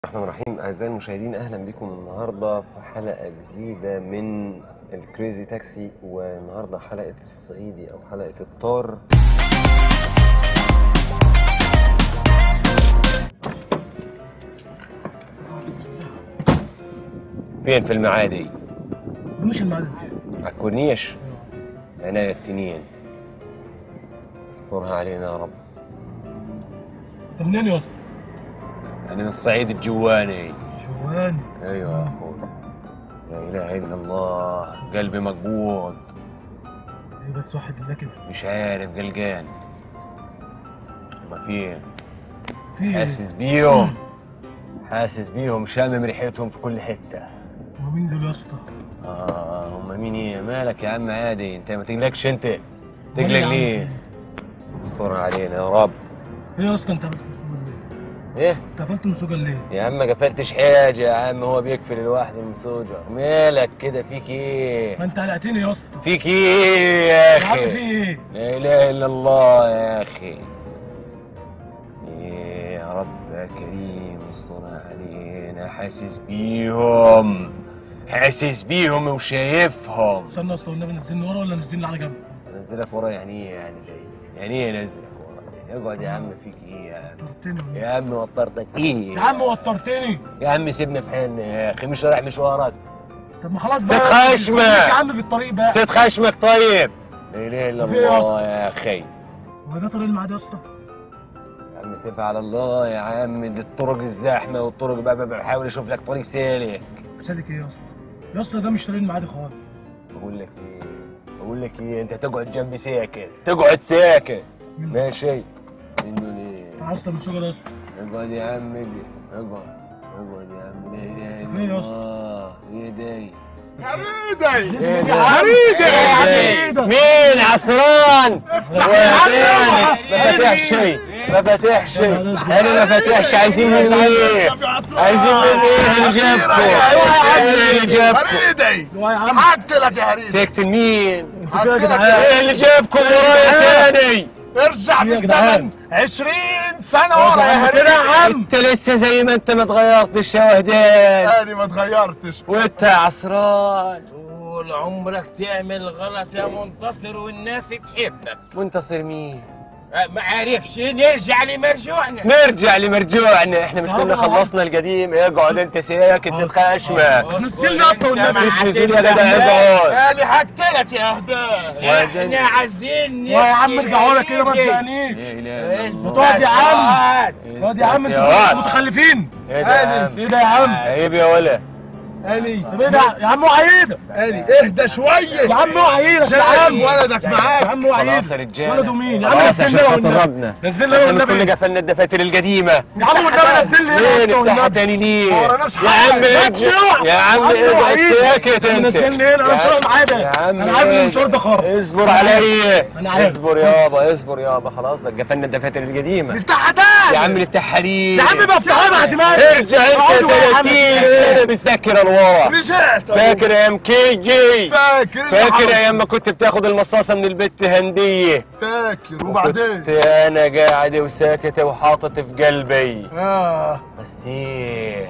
الرحمن الرحيم أعزائي المشاهدين أهلا بكم النهاردة في حلقة جديدة من الكريزي تاكسي والنهاردة حلقة الصعيدي أو حلقة الطار فين في المعادي؟ مش المعلم على الكورنيش عناية التنين استرها علينا يا رب انت منين يا اسطى؟ أنا من الصعيد الجواني جواني ايوه يا اخوي لا اله الا الله قلبي مقبوض ايه بس واحد اللي كده مش عارف قلقان ما فين في ايه؟ حاسس بيهم حاسس بيهم شامم ريحتهم في كل حته هو مين دول يا اسطى؟ اه هم مين ايه مالك يا عم عادي انت ما تقلقش انت مالي تقلق يا عم ليه استر علينا يا رب ايه يا اسطى انت قفلت المسوجة ليه؟ ايه انت قفلت المسوجة ليه؟ يا عم ما قفلتش حاجه يا عم هو بيقفل الواحد المسوجر مالك كده فيك ايه ما انت قلقتني يا اسطى فيك ايه يا يا عم في اخي ايه؟ لا اله الا الله يا اخي إيه يا رب يا كريم استر علينا حاسس بيهم حاسس بيهم وشايفهم استنى يا اسطى والنبي نزلني ورا ولا نزلني على جنب؟ انزلك ورا يعني ايه يعني جاي يعني ايه انزلك ورا اقعد يا عم فيك ايه يا عم وترتني ولا يا عم وطرتك ايه يا عم وترتني يا عم سيبنا في حالنا يا اخي مش رايح مشوارك طب ما خلاص ست بقى خشمة. يا عم في الطريق بقى ست خشمك طيب لا اله الا في إيه يا الله يا اخي هو ده طريق المعاد يا اسطى؟ يا عم سيف على الله يا عم دي الطرق الزحمه والطرق بقى بقى بحاول اشوف لك طريق سالك سالك ايه يا اسطى؟ يا اسطى ده مش طريق المعادي خالص بقول لك ايه بقول لك ايه انت تقعد جنبي ساكت تقعد ساكت مين؟ ماشي انه ليه تعال يا اسطى المسوجة ده يا اسطى اقعد يا عم اقعد اقعد اقعد يا عم لا اله فين الا يا اسطى؟ الله ايه داي حريدي ايه ده؟ حريدي إيه ده؟ مين عصران؟ ما فاتح شيء ما فاتح شيء انا ما فاتحش عايزين مني ايه؟ عايزين مني ايه اللي جابكم؟ ايه اللي جابكم؟ حريدي هو يا عم حكت لك يا حريدي تقتل مين؟ انتوا كده يا جدعان ايه اللي جابكم ورايا تاني؟ ارجع يا جدعان. بالزمن 20 سنة ورا يا كده يا هريدي عم انت لسه زي ما انت ما اتغيرتش يا وهدان انا ما تغيرتش وانت يا عصران طول عمرك تعمل غلط يا منتصر والناس تحبك منتصر مين؟ أه، ما عارفش نرجع لمرجوعنا نرجع لمرجوعنا احنا مش كنا طبعا. خلصنا القديم اقعد انت ساكت ست خشمك نزلني أصلاً والنبي. مش نزول يا جدع اقعد انا حكت لك يا هدان احنا عايزين يا عم نحكي ارجع ورا كده ما العيد. تزهقنيش لا اله الا الله. تقعد يا عم إيه اقعد يا عم استنى انتوا يا كلكم واد. متخلفين ايه ده يا عم؟ ايه ده يا عم عيب يا ولا اني طب ايه ده يا عم اوعى ايدك اني اهدى شوية يا عم اوعى ايدك يا جايب عم ولدك يا معاك عم اوعى خلاص يا ايدك رجاله ولده مين يا عم خلاص نزلني عشان انا خاطر والنبي ربنا نزلني انا احنا مش كنا والنبي قفلنا الدفاتر القديمه يا عم والنبي نزلني انا ليه اصلا نفتحها والنبي تاني ليه؟ ما وراناش يا عم حاجة. ارجع يا عم يا عم اقعد وعيد. ساكت انت نزلني هنا انا مش رايح معايا يا ده عم انا عارف ان ايه المشوار ده خرا اصبر عليا أنا عارف. اصبر يابا اصبر يابا خلاص ده قفلنا الدفاتر القديمه نفتحها تاني يا عم نفتحها ليه؟ يا عم بفتحها بعد ما ارجع انت اقعدوا يا عم. 30 سنه بالذاكره لورا رجعت فاكر ايام كيجي فاكر اللي فاكر حصل. ايام ما كنت بتاخد المصاصه من البت هنديه فاكر وبعدين كنت انا قاعده وساكته وحاطط في قلبي اه بس ايه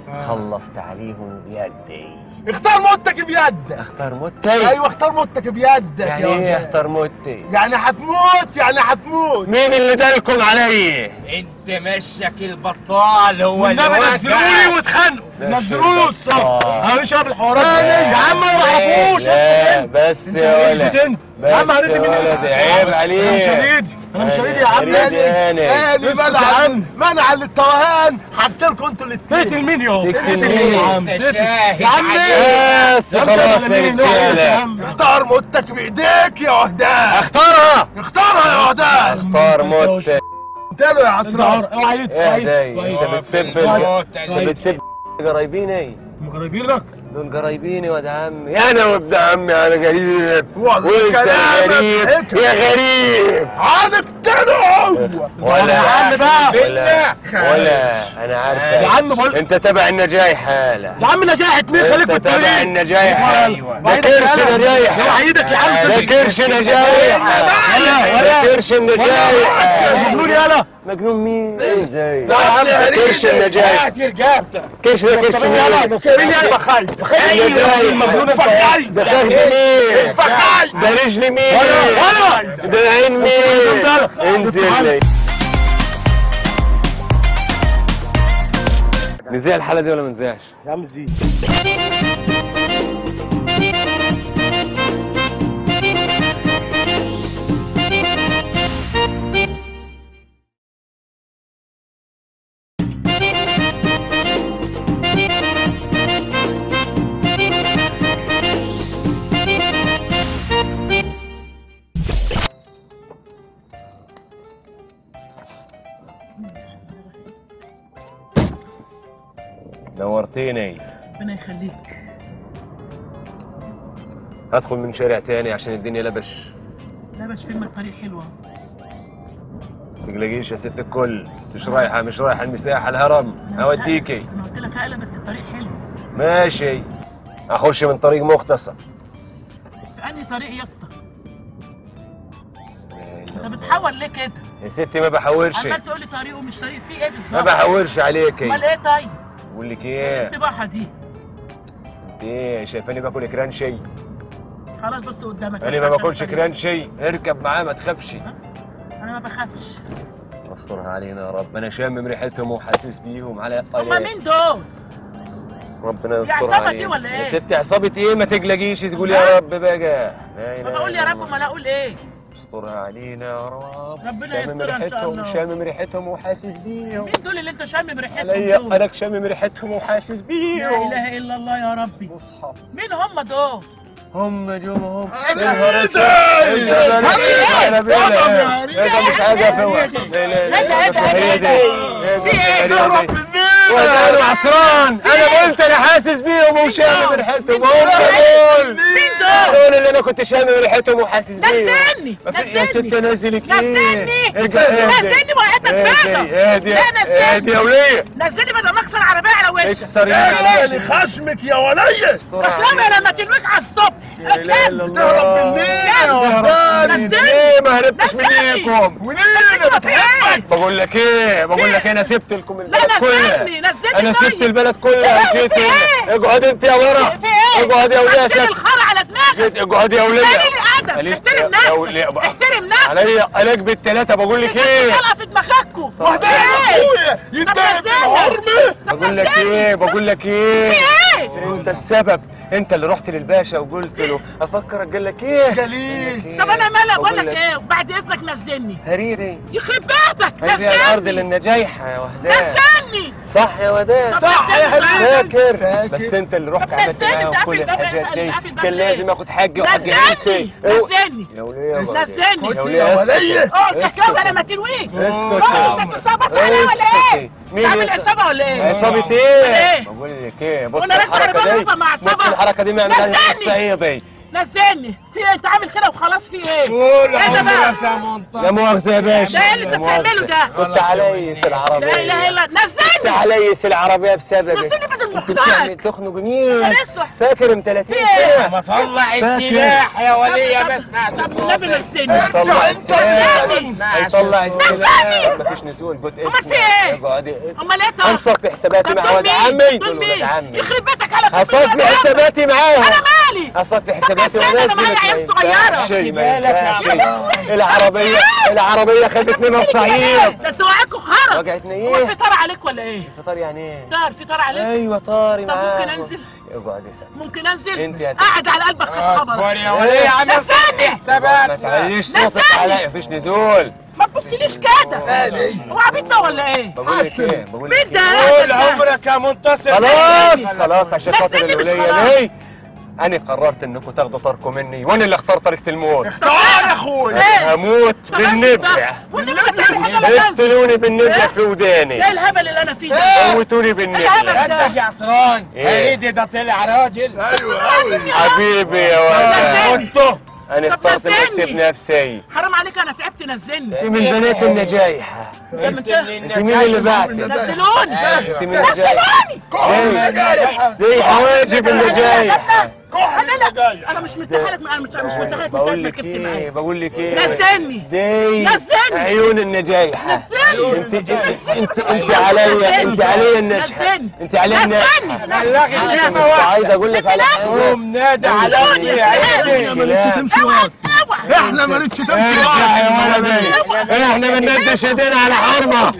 خلصت عليهم بيدي اختار موتك بيدك اختار موتي ايوه اختار موتك بيدك يعني يا ايه ولد. اختار موتي يعني هتموت يعني هتموت مين اللي دلكم علي انت مشك البطال هو اللي والنبي وقع. نزلوني واتخانقوا ده نزلوني شيء والصف بطال. انا مش عارف الحوارات دي. لا، يا عم انا ما اعرفوش لا اسكت بس انت يا اسكت ولد انت يا عم بس هريدي يا مين ولد اللي- عيب انا مش عليك هريدي انا مش هريدي يا عم هريدي. اني أنا. اني اسكت يا منع عم. منع للتوهان حتى لكم انتوا تقتل الاثنين مين يا تقتل تقتل مين؟ مين يا عم انت تقتل. شاهد يا عم عليه. ايه بس يا عم خلاص شغل يا مين؟ لا، يا رجاله عم. اختار موتك بايديك يا وهدان اختارها اختارها يا وهدان اختار موتي قلت له يا عسران اوعى ايدك ايه اوعى ده ايدك انت بتسب الموت انت اللي- بتسب قرايبيني مقربين لك دول قرايبيني واد عمي انا وابن عمي انا غريب والله وانت كلامك غريب حكم. يا غريب هنقتله هو ولا يا عم بقى. ولا ولا انا عارف يا عم بقول- انت تبع النجاح حاله يا عم نجاحة مين خليك في انت تبع الطريق النجاح أيوة. ده كرش نجاح اوعى ايدك يا عم ده كرش نجاح ولا- ده ولا- كرش نجاح جيبوا لي يلا مجنون مين ازاي لا يا عم كرش هريدة. النجاح هات رقبتك كرش ده كرش مين فخاي النجاح مجنون فخاي ده فخد مين فخاي ده رجل مين ده عين مين انزل لي نزيع الحالة دي ولا ما نزيعش؟ يا عم زيد نورتيني ربنا يخليك هدخل من شارع تاني عشان الدنيا لبش لا باش فيلم الطريق حلوه تقلقيش يا ست الكل مش رايحة مش رايحة المساحة الهرم أنا مش هوديكي قلقة. انا قلت لك هقلق بس الطريق حلو ماشي اخش من طريق مختصر في انهي طريق يا اسطى انت بتحور ليه كده يا ستي ما بحورش عمال تقول لي طريق ومش طريق في ايه ما بالظبط بحورش عليكي امال ايه طيب بقول لك ايه ايه السباحه دي انت ايه شايفاني باكل كران شي خلاص بص قدامك انا بس ما عشان باكلش الطريق. كران شي اركب معاه ما تخافش انا ما بخافش استرها علينا يا رب انا شامم ريحتهم وحاسس بيهم على هما مين دول ربنا دي يستر عصابة دي علينا. ولا إيه؟ يا ستي عصابة ايه ما تقلقيش تقول يا رب بقى لا ما إله بقول يا إلا رب الله. ما اقول ايه استرها علينا يا رب ربنا شامم يسترها إن شاء ريحتهم الله. شامم ريحتهم وحاسس بيهم مين دول اللي انت شامم ريحتهم عليا دول انا شامم ريحتهم وحاسس لا بيهم اله الا الله يا ربي مصحف مين هم دول هم جم هم مش حاجه فوق تهرب مني وانا عصران انا قلت انا حاسس بيهم وشامم ريحتهم هم دول مين دول دول اللي انا كنت شامم ريحتهم وحاسس بيهم نزلني ما في- يا ست نزلني انزلك ايه نزلني ارجع اهدي. نزلني وقعتك اهدي بقى اهدي لا نزلني اهدي يا وليه نزلني بدل ما اكسر عربيه على وشك اكسر يا ايه وليه لخشمك يا ولية اكلمي لما تلويك على الصبح لا اله الا اكلمي الله تهرب مني يا وحداني نزلني. ليه ما هربتش نزلني. منيكم وليه انا في ايه بقول لك ايه بقول لك انا سبت لكم لا البلد كلها نزلني نزلني انا طيب. سبت البلد كلها في وجيت ايه؟ هنا اقعد انت يا ورا في ايه اقعد يا وليه هتشيل الخرا على دماغك جيت اقعد يا وليه قليل الادب قليل- احترم يا وليه نفسك بقى. احترم نفسك عليا عليك بالثلاثه بقول لك ايه طلع في دماغكوا وحداني اخويا يتضايق نزلني. بالعرمة بقول لك ايه بقول لك ايه في ايه انت السبب انت اللي رحت للباشا وقلت له افكرك قال لك ايه جليل طب انا مالي اقول لك ايه وبعد اذنك نزلني هريري يخرب بيتك هذه الارض نزلني للنجايحه يا وهدان نزلني صح يا وداد طب صح يا نزلني هريري. فاكر فاكر. بس انت اللي رحت طب عملت نزلني، معاهم انت كل قافل الباب- الحاجات دي قافل الباب كان ليه؟ لازم اخد حقي وحق نزلني عيلتي نزلني يا وليه يا وليه. نزلني كنت وليه يا اسكت. ولية اقعد اسكت. تكلم انا ما تلويك اسكت اقعد انت اتصابت عليا ولا اسكتي. ايه؟ مين تعمل يس- عصابه ولا ايه؟ عصابة ايه؟ ايه؟ بقول لك ايه بص وانا راكبة الحركة عربية دي راكبة مع بص عصابة. الحركة دي ما عملهاش نزلني. الصعيدي نزلني في ايه انت عامل كده وخلاص في ايه؟ قول ايه ده بقى؟ يا منتصر لا مؤاخذة يا باشا ده ايه اللي انت لا مؤاخذة. بتعمله ده؟ كنت عليس العربية لا اله الا كنت نزلني عليس العربية بسببك نزلني بدل ما كنت بتعمل اخنقك تخنق مين؟ انا اسوح فاكر من 30 في ايه؟ سنة ما طلع السلاح يا ولية ما سمعت طب النبي صوتك نزلني ارجع انت نزلني هيطلع السلاح نزلني. مفيش نزول قلت أمال اسمع في إيه؟ اقعدي اسمع. امال ايه طب؟ انصف في حساباتي طب مع دول ولد مين؟ عمي دول دول ولد مين؟ عمي يخرب بيتك على هصفي حساباتي معاهم انا مالي هصفي طب حساباتي نزلني، أنا معايا ونزلك عيال صغيرة. شيء ما بالك يا ينفعش. عم. العربية العربية خدتني من الصعيد ده انتوا وقعكوا خرا وجعتني هو ايه؟ في طار عليك ولا ايه؟ فطار يعني ايه؟ طار في طار عليك؟ ايوه طاري طب ممكن معاكم. انزل؟ اقعد اسال ممكن انزل؟ انت هت- قاعد على قلبك خد اصبر خبر يا ولية عم نزلني ما حسابات تعليش صوتك نزلني. عليا مفيش نزول ما تبصليش كده غالي هو عبيط ده ولا ايه؟ بقول لك ايه بقول لك مين ده؟ ايه طول عمرك يا منتصر خلاص خلاص عشان خاطر نزلني مش الولية خلاص. دي انا قررت انكم تاخدوا طاركم مني وانا اللي اختار طريقة الموت اختار يا اخويا ايه؟ هموت بالنبع والنبي ما تعمل حاجه ما تنزل اقتلوني بالنبع إيه؟ في وداني ايه الهبل اللي انا فيه ده؟ موتوني بالنبع ردك يا عصران إيه؟ هريدي ده طلع راجل ايوه قوي حبيبي يا ولد نزلني انا طب اخترت نزلني. نكتب نفسي حرام عليك انا تعبت نزلني انت من بنات النجايح ده من كده انت مين اللي بعتك نزلوني انت من النجايح نزلوني كل نجايح دي حواجب النجايح كل روح لا لا النجايح انا مش مرتاحه لك انا مش مش مرتاحه لك من ساعه بقول ما لك ركبت ايه معايا بقول لك ايه نزلني دي نزلني. عيون النجايح نزلني انت انت انت, انت عليا انت عليا النجحه نزلني انت عليا نزلني النجحه نزلني انا كنت عايز اقول لك على حاجه قوم نادى على نزلوني. احنا مالكش لا. تمشي واقف اوعى احنا مالكش تمشي ارجع يا واقف ولدي احنا بندش ايدينا على حرمه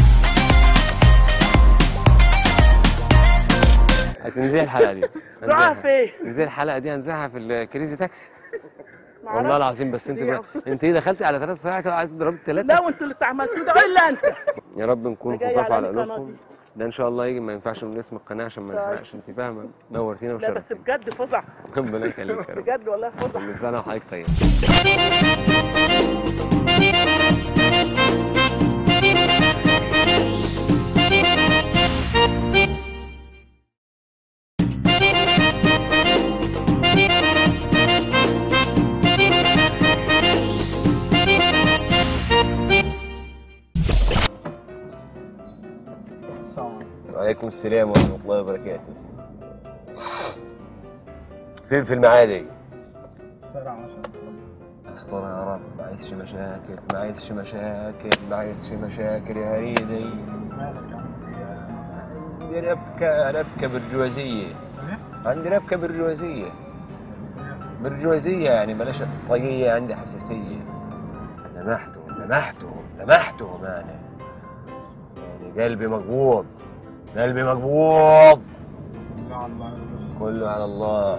هتنزل الحلقه دي رايحه فين؟ نزل الحلقه دي هنزعها في الكريزي تاكسي والله العظيم بس انت بقى انت ايه دخلتي على ثلاث ساعات كده عايز تضربي لا ثلاثه وانتوا اللي عملتوه ده الا انت يا رب نكون جاي خفاف على على القناة قلوبكم دي. ده ان شاء الله يجي ما ينفعش من اسم القناه عشان ما نحرقش انت فاهمه نورتينا لا بس وشرفتينا بجد فظع ربنا يخليك يا رب بجد والله فظع كل سنه وحضرتك طيب وعليكم السلام ورحمة الله وبركاته فين في المعادي؟ استر يا رب ما عايزش مشاكل ما عايزش مشاكل ما عايزش مشاكل يا هريدي عندي ربكة ربكة برجوازية عندي ربكة برجوازية برجوازية يعني بلاش طاقية عندي حساسية لمحتهم لمحتهم لمحتهم يعني يعني قلبي مقبوض قلبي مقبوض كله على الله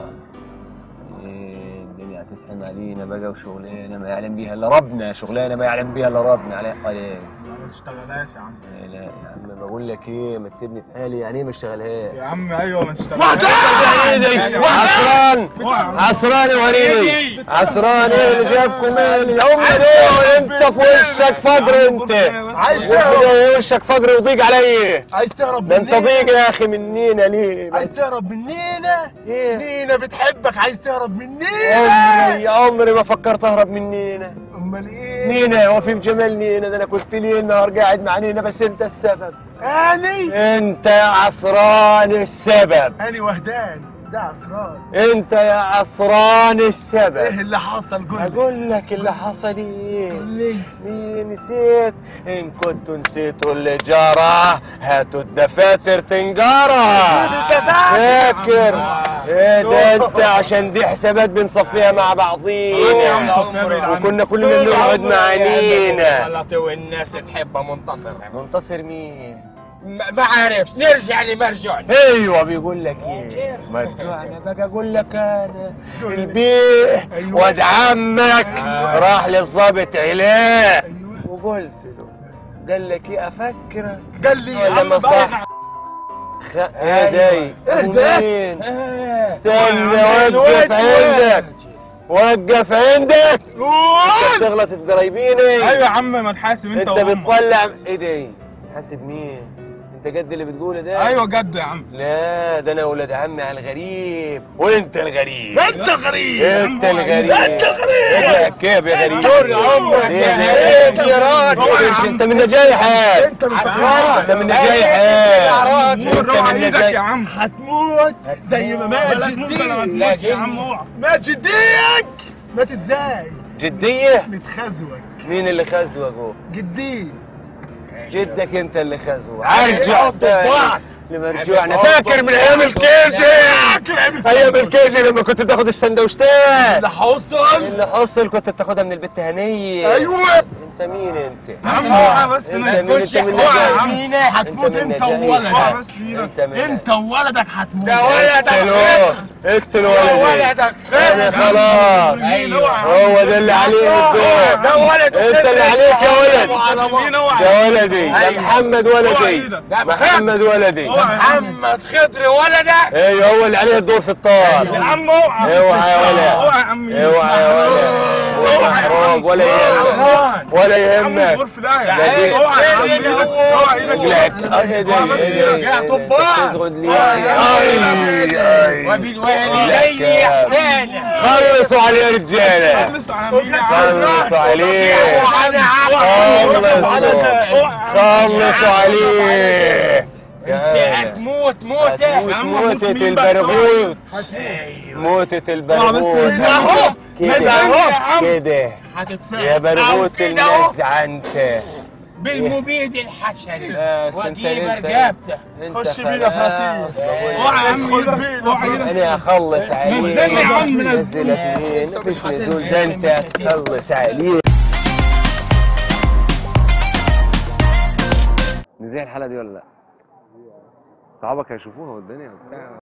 إيه الدنيا هتسحم علينا بقى وشغلانه ما يعلم بيها الا ربنا شغلانه ما يعلم بيها الا ربنا عليك عليك ما تشتغلهاش يا عم إيه لا يا عم بقول لك ايه ما تسيبني في حالي يعني ايه ما اشتغلهاش يا عم ايوه ما تشتغلهاش هريدي عصران عصران يا هريدي عصران ايه اللي جابكم ايه اللي هم دول انت في وشك فقر انت عايز وفي تهرب وشك فقر وضيق علي عايز تهرب ده انت مننا ضيق يا اخي منينا ليه عايز تهرب مننا ايه نينا بتحبك عايز تهرب مننا عمري يا عمري ما فكرت اهرب من نينا امال ايه نينا هو في جمال نينا ده انا كنت لي النهار قاعد مع نينا بس انت السبب اني انت يا عصران السبب اني وهدان ده عصران انت يا عصران السبب ايه اللي حصل قول لي اقول لك اللي حصل ايه قول لي مين نسيت ان كنتوا نسيتوا اللي جرى هاتوا الدفاتر تنقرا فاكر ايه ده انت عشان دي حسابات بنصفيها مع بعضينا وكنا كلنا نقعد مع نينا غلطي والناس تحبها منتصر منتصر مين ما ما عارفش نرجع لمرجعنا ايوه بيقول لك ايه مرجوعنا بقى اقول لك انا البيه واد عمك راح للظابط علاء وقلت له قال لك ايه افكرك قال لي يا ولا عم ما بقى صح خ... ايه زي ايه ده؟ مين؟ استنى وقف عندك وقف عندك قول تغلط في قرايبيني ايوه يا عم ما تحاسب انت انت وامك بتطلع ايه ده حاسب مين انت قد اللي بتقوله ده ايوه جد يا عم لا ده انا ولاد عمي على الغريب وانت الغريب انت غريب انت الغريب انت غريب. كيف يا غريب دور يا عمرك ايه يا ده؟ غريب يا راجل. إيش انت من نجايحك انت من فراغ انت من نجايحك مور انت روح من ايدك يا نجايحك عم هتموت زي ما مات بلاش ممكن لما جديك تموت يا عم اوعى مات جديك مات ازاي جدية متخزوك مين اللي خزوك هو جديك جدك انت اللي خزوك عارف ارجع يحط بعض. لمرجوعنا فاكر من ايام الكيجي ايام الكيجي لما كنت بتاخد السندوتشات اللي حصل اللي حصل كنت بتاخدها من البت هنيه ايوه انت مين انت يا عم اوعى بس انت ما مين تقولش انت من اوعى يا عم نجايح مينا هتموت من انت نجايح. اوعى وولدك بس ايدك انت من انت وولدك هتموت ده ولدك اقتلوه اقتلوا ولدي ولدك انا خلاص ايوه هو ده اللي عليه الدور ده ولد انت اللي عليك يا ولد مين اوعى يا ولدي ده أيوة. محمد اوعى ولدي ايدك محمد ولدي اوعى يا عم محمد خضر ولدك ايوه هو اللي عليه الدور في يا الطار عم اوعى اوعى يا ولد اوعى يا عم اوعى يا ولد ولا محروق ولا يهمك ولا يا عم يهمك الغرف ده لا، يا دي- اوعى يا عم ايدك اوعى ايدك رجلك ايه ده اوعى بس ايه ايدك. ده يا طباخ. تزغد لي يا اي اي وبالوالدين احسانا خلصوا عليه يا رجاله خلص على مين يا عم خلصوا عليه وانا عارف خلصوا خلصوا عليه انت هتموت موتة هتموت موتة البرغوث موتة البرغوث اهو كده اهو كده هتدفع يا برغوث كده اهو النزعة انت بالمبيد الحشري بس انت واجيب انت رقبته انت خش بينا في خلاص رصيد بقول اوعى لك. تدخل بينا انا هخلص عليك نزلني يا عم، نزلني. نزلك مين مفيش نزول ده انت هتخلص عليك نزيع الحلقة دي ولا لا؟ صحابك هيشوفوها والدنيا وبتاع